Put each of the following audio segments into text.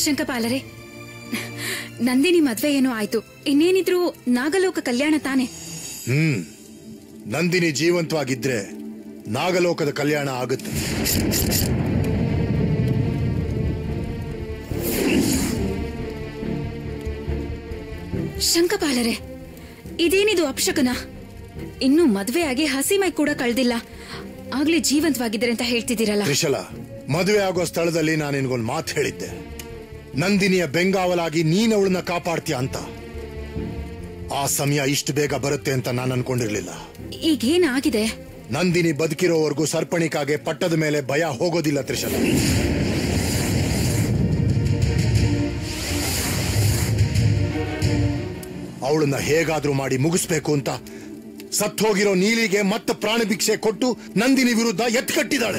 ಶಂಕಪಾಲರೆ ನಂದಿನಿ ಮದ್ವೆ ಏನೋ ಆಯ್ತು ಇನ್ನೇನಿದ್ರು ನಾಗಲೋಕ ಕಲ್ಯಾಣ ತಾನೆ ಹ್ಮ್ ನಂದಿನಿ ಜೀವಂತವಾಗಿದ್ರೆ ನಾಗಲೋಕದ ಕಲ್ಯಾಣ ಆಗುತ್ತೆ ಶಂಕಪಾಲರೆ ಇದೇನಿದು ಅಪಶಕನ ಇನ್ನು ಮದ್ವೆ ಆಗಿ ಹಸಿಮೈ ಕೂಡ ಕಳ್ದಿಲ್ಲ ಆಗ್ಲೇ ಜೀವಂತವಾಗಿದ್ದಾರೆ ಅಂತ ಹೇಳ್ತಿದ್ದೀರಲ್ಲ ತ್ರಿಶಲ ಮದುವೆ ಆಗೋ ಸ್ಥಳದಲ್ಲಿ ನಾನು ನಿನ್ಗೊಂದು ಮಾತು ಹೇಳಿದ್ದೆ ನಂದಿನಿಯ ಬೆಂಗಾವಲಾಗಿ ನೀನ್ ಅವಳನ್ನ ಕಾಪಾಡ್ತೀಯ ಅಂತ ಆ ಸಮಯ ಇಷ್ಟು ಬೇಗ ಬರುತ್ತೆ ಅಂತ ನಾನು ಅನ್ಕೊಂಡಿರ್ಲಿಲ್ಲ ಈಗೇನಾಗಿದೆ ನಂದಿನಿ ಬದುಕಿರೋವರೆಗೂ ಸರ್ಪಣಿಕಾಗೆ ಪಟ್ಟದ ಮೇಲೆ ಭಯ ಹೋಗೋದಿಲ್ಲ ತ್ರಿಶಲ ಅವಳನ್ನ ಹೇಗಾದ್ರೂ ಮಾಡಿ ಮುಗಿಸ್ಬೇಕು ಅಂತ ಸತ್ತೋಗಿರೋ ನೀಲಿಗೆ ಮತ್ತೆ ಪ್ರಾಣ ಭಿಕ್ಷೆ ಕೊಟ್ಟು ನಂದಿನಿ ವಿರುದ್ಧ ಎತ್ಕಟ್ಟಿದ್ದಾಳೆ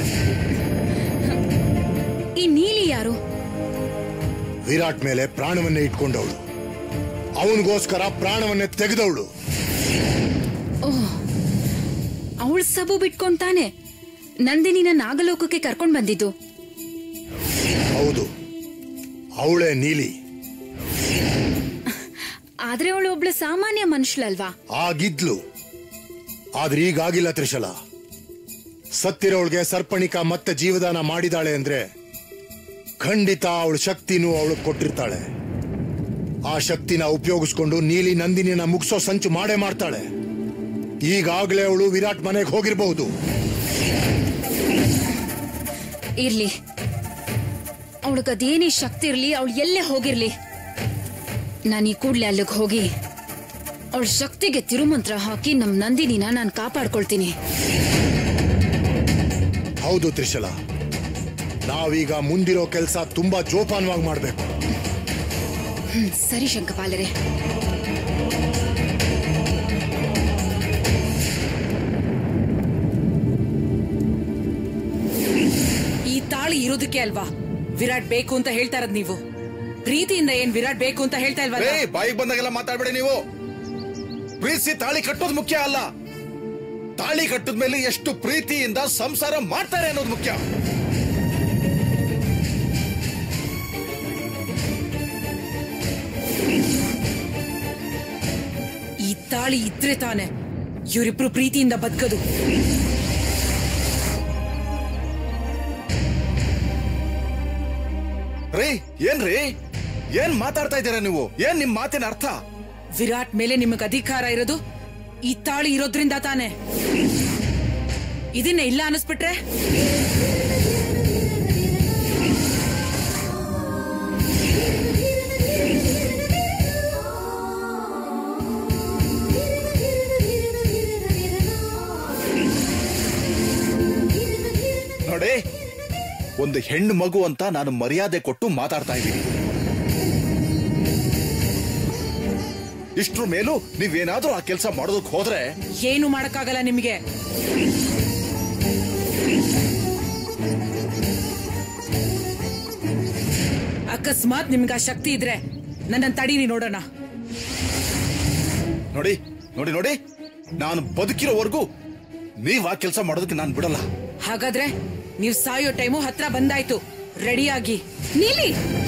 ಈ ನೀಲಿ ಯಾರು ವಿರಾಟ್ ಮೇಲೆ ಪ್ರಾಣವನ್ನೇ ಇಟ್ಕೊಂಡವಳು ಅವನಿಗೋಸ್ಕರ ಪ್ರಾಣವನ್ನೇ ತೆಗೆದವಳು ಅವಳ ಸಬು ಬಿಟ್ಕೊಂತಾನೆ ನಂದಿನಿನ ನಾಗಲೋಕಕ್ಕೆ ಕರ್ಕೊಂಡ್ ಬಂದಿದ್ದು ಹೌದು ಅವಳೇ ನೀಲಿ ಆದ್ರೆ ಅವಳು ಒಬ್ಳು ಸಾಮಾನ್ಯ ಮನುಷ್ಯಳಲ್ವಾ ಆಗಿದ್ಲು ಆದ್ರೆ ಈಗಾಗಿಲ್ಲ ತ್ರಿಶಲ ಸತ್ತಿರೋಳ್ಗೆ ಸರ್ಪಣಿಕ ಮತ್ತೆ ಜೀವದಾನ ಮಾಡಿದಾಳೆ ಅಂದ್ರೆ ಖಂಡಿತ ಅವಳ ಶಕ್ತಿನೂ ಅವಳು ಕೊಟ್ಟಿರ್ತಾಳೆ ಆ ಶಕ್ತಿನ ಉಪಯೋಗಿಸ್ಕೊಂಡು ನೀಲಿ ನಂದಿನಿನ ಮುಗಿಸೋ ಸಂಚು ಮಾಡೇ ಮಾಡ್ತಾಳೆ ಈಗಾಗ್ಲೇ ಅವಳು ವಿರಾಟ್ ಮನೆಗೆ ಹೋಗಿರಬಹುದು ಇರ್ಲಿ ಅವಳಿಗದೇನೇ ಶಕ್ತಿ ಇರ್ಲಿ ಅವಳು ಎಲ್ಲೇ ಹೋಗಿರ್ಲಿ ನಾನು ಈ ಕೂಡ್ಲೆ ಅಲ್ಲಿಗೆ ಹೋಗಿ ಅವಳ ಶಕ್ತಿಗೆ ತಿರುಮಂತ್ರ ಹಾಕಿ ನಮ್ ನಂದಿನಿನ ನಾನು ಕಾಪಾಡ್ಕೊಳ್ತೀನಿ ಹೌದು ತ್ರಿಶಲ ನಾವೀಗ ಮುಂದಿರೋ ಕೆಲಸ ತುಂಬಾ ಜೋಪಾನವಾಗಿ ಮಾಡ್ಬೇಕು ಹ್ಮ್, ಸರಿ ಶಂಕಪಾಲರೆ ಈ ತಾಳಿ ಇರೋದಕ್ಕೆ ಅಲ್ವಾ ವಿರಾಟ್ ಬೇಕು ಅಂತ ಹೇಳ್ತಾ ಇರೋದ್ ನೀವು ಪ್ರೀತಿಯಿಂದ ಏನ್ ವಿರಾಟ್ ಬೇಕು ಅಂತ ಹೇಳ್ತಾ ಇಲ್ವಾ ರೇ ಬಾಯಿಗೆ ಬಂದಾಗೆಲ್ಲ ಮಾತಾಡ್ಬೇಡಿ ನೀವು ಪ್ರೀತಿಸಿ ತಾಳಿ ಕಟ್ಟೋದು ಮುಖ್ಯ ಅಲ್ಲ ತಾಳಿ ಕಟ್ಟದ ಮೇಲೆ ಎಷ್ಟು ಪ್ರೀತಿಯಿಂದ ಸಂಸಾರ ಮಾಡ್ತಾರೆ ಅನ್ನೋದು ಮುಖ್ಯ ಈ ತಾಳಿ ಇದ್ರೆ ತಾನೆ ಇವರಿಬ್ರು ಪ್ರೀತಿಯಿಂದ ಬದುಕದು ರೀ ಏನ್ರಿ ಏನ್ ಮಾತಾಡ್ತಾ ಇದ್ದೀರಾ ನೀವು ಏನ್ ನಿಮ್ ಮಾತಿನ ಅರ್ಥ ವಿರಾಟ್ ಮೇಲೆ ನಿಮಗ್ ಅಧಿಕಾರ ಇರೋದು ಈ ತಾಳಿ ಇರೋದ್ರಿಂದ ತಾನೆ ಇದನ್ನ ಇಲ್ಲ ಅನಿಸ್ಬಿಟ್ರೆ ನೋಡಿ ಒಂದು ಹೆಣ್ಣು ಮಗು ಅಂತ ನಾನು ಮರ್ಯಾದೆ ಕೊಟ್ಟು ಮಾತಾಡ್ತಾ ಇದ್ದೀನಿ ಇಷ್ಟ್ರ ಮೇಲೂ ನೀವೇನಾದ್ರೂ ಆ ಕೆಲಸ ಮಾಡೋದಕ್ಕೆ ಹೋದ್ರೆ ಏನು ಮಾಡಕ್ಕಾಗಲ್ಲ ನಿಮಗೆ ಅಕಸ್ಮಾತ್ ನಿಮ್ಗೆ ಆ ಶಕ್ತಿ ಇದ್ರೆ ನನ್ನ ತಡೀನಿ ನೋಡೋಣ ನೋಡಿ ನೋಡಿ ನೋಡಿ ನಾನು ಬದುಕಿರೋವರೆಗೂ ನೀವ್ ಆ ಕೆಲಸ ಮಾಡೋದಕ್ಕೆ ನಾನು ಬಿಡಲ್ಲ ಹಾಗಾದ್ರೆ ನೀವು ಸಾಯೋ ಟೈಮು ಹತ್ರ ಬಂದಾಯ್ತು ರೆಡಿಯಾಗಿ ನೀಲಿ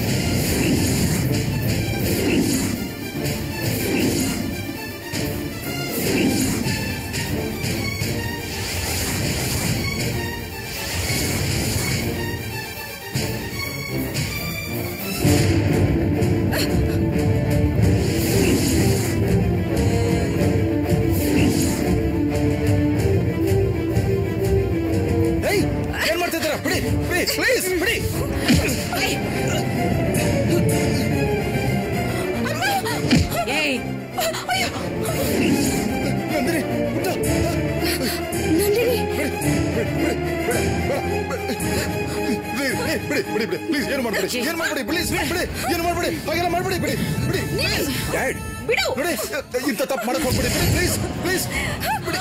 ಏಯ್ ಏನ್ ಮಾಡ್ತಿದ್ದೀರಾ ಬಿಡಿ ಬಿಡಿ ಪ್ಲೀಸ್ ಬಿಡಿ ಏಯ್ ನಂದಿನಿ ಪುಟ್ಟ. ನಂದಿನಿ ಬಿಡಿ, ಬಿಡಿ ಬಿಡಿ ಬಿಡಿ ಪ್ಲೀಸ್ ಏನ್ ಮಾಡ್ಬಿಡಿ ಏನ್ ಮಾಡ್ಬಿಡಿ ಪ್ಲೀಸ್ ಬಿಡಿ ಏನ್ ಮಾಡ್ಬಿಡಿ ಹಾಗೆಲ್ಲ ಮಾಡ್ಬಿಡಿ ಬಿಡಿ ಬಿಡಿ ಡ್ಯಾಡ್ ಬಿಡು ನೋಡಿ ಇಂಥ ತಪ್ಪು ಮಾಡಕ್ ಹೋಗ್ಬಿಡಿ ಬಿಡಿ ಪ್ಲೀಸ್ ಪ್ಲೀಸ್ ಬಿಡಿ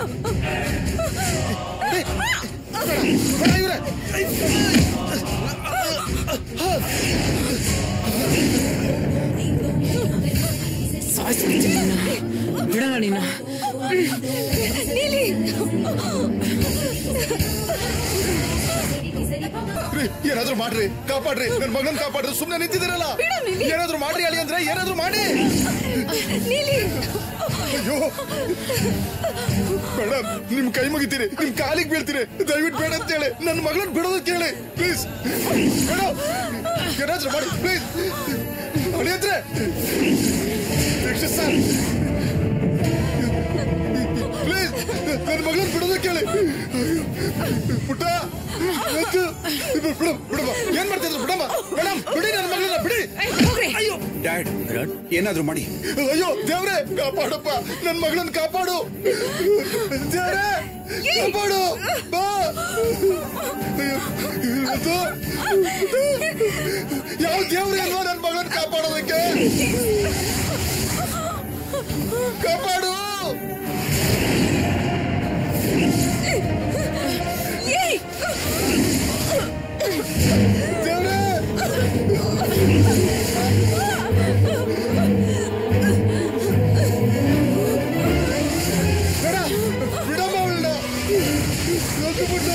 ಬಿಡಿ. ಬೇಡ ಇವ್ರೆ ಸಾಯಿಸ್ಬಿಡ್ತೀನಿ ನಿನ್ನ. ಬಿಡೋಣ ನಿನ್ನ ನೀಲಿ ರೀ ರೀ, ಏನಾದ್ರೂ ಮಾಡ್ರಿ ಕಾಪಾಡ್ರಿ ನನ್ ಮಗನ್ ಕಾಪಾಡ್ರಿ ಸುಮ್ನೆ ನಿಂತಿದ್ದೀರಲ್ಲ ಏನಾದ್ರೂ ಮಾಡ್ರಿ ಅಳಿ ಅಂದ್ರೆ ಏನಾದ್ರೂ ಮಾಡಿ ಅಯ್ಯೋ ಮೇಡಮ್ ನಿಮ್ ಕೈ ಮುಗಿತೀರಿ ನಿಮ್ ಕಾಲಿಗೆ ಬೀಳ್ತೀರಿ ದಯವಿಟ್ಟು ಬೇಡ ಅಂತ ಹೇಳಿ ನನ್ನ ಮಗಳನ್ನ ಬಿಡೋದು ಕೇಳಿ ಪ್ಲೀಸ್ ಮೇಡಮ್ ಏನಾದ್ರೂ ಮಾಡಿ ಪ್ಲೀಸ್ ಅಳಿ ಅಂದ್ರೆ ಸರ್ ಪ್ಲೀಸ್ ನನ್ನ ಮಗಳನ್ನ ಬಿಡೋದು ಕೇಳಿ ಅಯ್ಯೋ, ಪುಟ್ಟ ಎದ್ದು. ಬಿಡಮ್ಮ ಬಿಡಮ್ಮ ಏನ್ ಮಾಡ್ತಿದ್ರು ಬಿಡಮ್ಮ ಮೇಡಮ್ ಬಿಡಿ ನನ್ನ ಮಗಳನ್ನ ಬಿಡಿ ಅಯ್ಯೋ ಡ್ಯಾಡ್ ಏನಾದ್ರೂ ಮಾಡಿ ಅಯ್ಯೋ ದೇವ್ರೆ ಕಾಪಾಡಪ್ಪ ನನ್ ಮಗಳನ್ನ ಕಾಪಾಡು ದೇವ್ರೆ ಕಾಪಾಡು ಬಾ ಅಯ್ಯೋ, ಇದು? ಯಾವ ದೇವ್ರೆ ಅಲ್ವಾ ನನ್ ಮಗಳನ್ನ ಕಾಪಾಡೋದಕ್ಕೆ ಕಾಪಾಡು ದೇವ್ರೆ ಬೇಡ ಬಿಡಮ್ಮ ಅವಳನ್ನ ಬಿಡ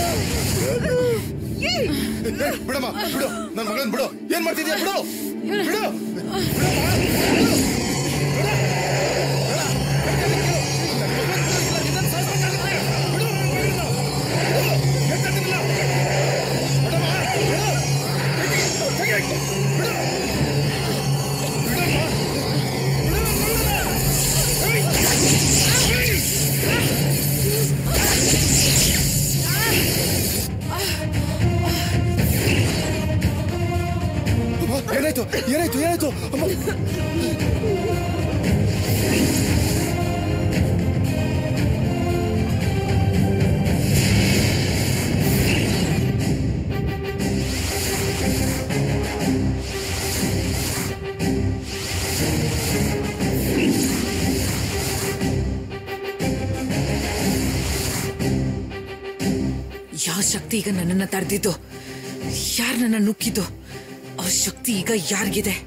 ಬಿಡಮ್ಮ ಬಿಡು ನನ್ನ ಮಗಳನ್ನ ಬಿಡು ಏನ್ ಮಾಡ್ತಿದ್ಯಾ ಬಿಡು ಬಿಡು ಏನಾಯ್ತು ಏನಾಯ್ತು ಏನಾಯ್ತು ಅಮ್ಮ ಯಾವ ಶಕ್ತಿ ಈಗ ನನ್ನನ್ನ ತಡೆದಿದ್ದು ಯಾರು ನನ್ನ ನುಗ್ಗಿದ್ದು ಆ ಶಕ್ತಿ ಈಗ ಯಾರಿಗಿದೆ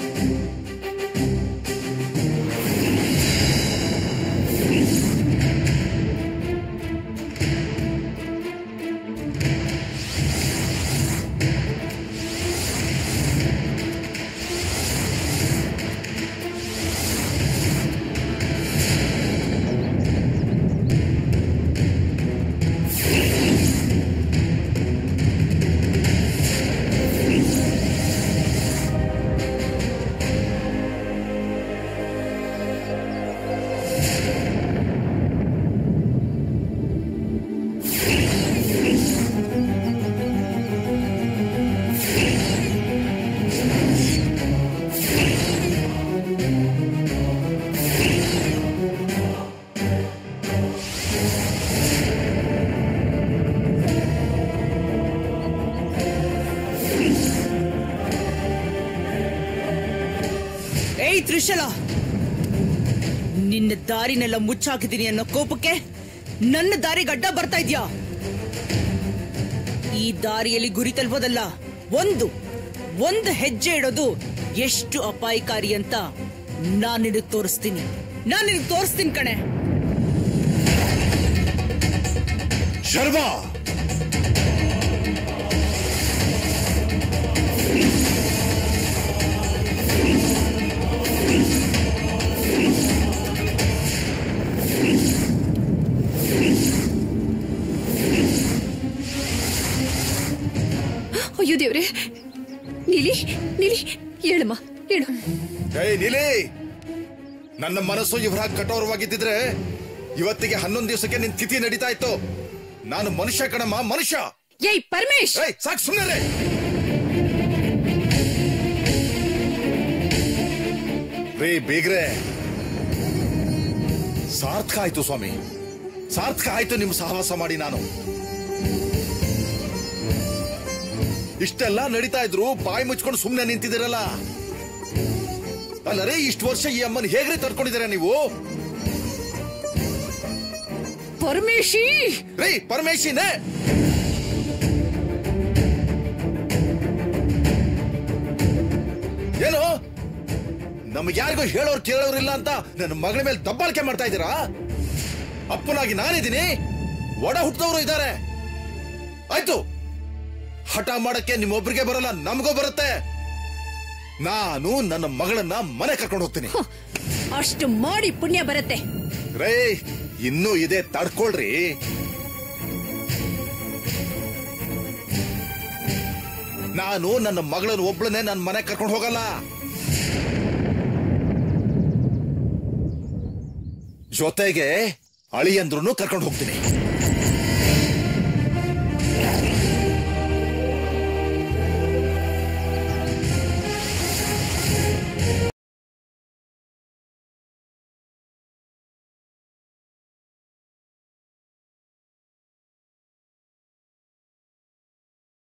ಏಯ್ ತ್ರಿಶಲ ನಿನ್ನ ದಾರಿನೆಲ್ಲ ಮುಚ್ಚಾಕಿದ್ದೀನಿ ಅನ್ನೋ ಕೋಪಕ್ಕೆ ನನ್ನ ದಾರಿಗೆ ಅಡ್ಡ ಬರ್ತಾ ಇದ್ಯಾ ಈ ದಾರಿಯಲ್ಲಿ ಗುರಿ ತಲುಪೋದಲ್ಲ ಒಂದು ಒಂದು ಹೆಜ್ಜೆ ಇಡೋದು ಎಷ್ಟು ಅಪಾಯಕಾರಿ ಅಂತ ನಾನ್ ನಿನಗ್ ತೋರಿಸ್ತೀನಿ ನಾನ್ ನಿನಗ್ ತೋರಿಸ್ತೀನಿ ಕಣೆ ಶರ್ಮ ಅಯ್ಯೋ ದೇವ್ರೆ ನೀಲಿ ನೀಲಿ ಹೇಳಮ್ಮ ಹೇಳು ಏಯ್ ನೀಲಿ ನನ್ನ ಮನಸ್ಸು ಇವರ ಕಠೋರವಾಗಿದ್ದಿದ್ರೆ ಇವತ್ತಿಗೆ ಹನ್ನೊಂದು ದಿವಸಕ್ಕೆ ನಿನ್ ತಿಥಿ ನಡೀತಾ ಇತ್ತು ನಾನು ಮನುಷ್ಯ ಕಣಮ್ಮ ಮನುಷ್ಯ ಏಯ್ ಪರಮೇಶ್ ಏಯ್ ಸಾಕ್ ಸುಮ್ಮನೆ ರೇ ಬೇಗ್ರೆ ಸಾರ್ಥಕ ಆಯ್ತು ಸ್ವಾಮಿ ಸಾರ್ಥಕ ಆಯ್ತು ನಿಮ್ ಸಹವಾಸ ಮಾಡಿ ನಾನು ಇಷ್ಟೆಲ್ಲ ನಡೀತಾ ಇದ್ರು ಬಾಯಿ ಮುಚ್ಕೊಂಡು ಸುಮ್ನೆ ನಿಂತಿದ್ದೀರಲ್ಲ ಅಲ್ಲರೇ ಇಷ್ಟು ವರ್ಷ ಈ ಅಮ್ಮನ ಹೇಗ್ರಿ ತರ್ಕೊಂಡಿದ್ದೀರಾ ನೀವು ಪರಮೇಶಿ ರೀ ಪರಮೇಶಿನೇ ಏನು ನಮ್ಗೆ ಯಾರಿಗೂ ಹೇಳೋರು ಕೇಳೋರಿಲ್ಲ ಅಂತ ನನ್ನ ಮಗಳ ಮೇಲೆ ದಬ್ಬಾಳಿಕೆ ಮಾಡ್ತಾ ಇದ್ದೀರಾ ಅಪ್ಪನಾಗಿ ನಾನಿದ್ದೀನಿ ಒಡ ಹುಟ್ಟಿದವರು ಇದ್ದಾರೆ ಆಯ್ತು ಹಠ ಮಾಡಕ್ಕೆ ನಿಮ್ಮೊಬ್ರಿಗೆ ಬರಲ್ಲ ನಮಗೂ ಬರುತ್ತೆ ನಾನು ನನ್ನ ಮಗಳನ್ನ ಮನೆ ಕರ್ಕೊಂಡು ಹೋಗ್ತೀನಿ ಅಷ್ಟು ಮಾಡಿ ಪುಣ್ಯ ಬರುತ್ತೆ ರೇ ಇನ್ನೂ ಇದೆ ತಡ್ಕೊಳ್ರಿ ನಾನು ನನ್ನ ಮಗಳನ್ನ ಒಬ್ಳನ್ನೇ ನನ್ನ ಮನೆ ಕರ್ಕೊಂಡು ಹೋಗಲ್ಲ ಜೊತೆಗೆ ಅಳಿಯಂದ್ರೂ ಕರ್ಕೊಂಡು ಹೋಗ್ತೀನಿ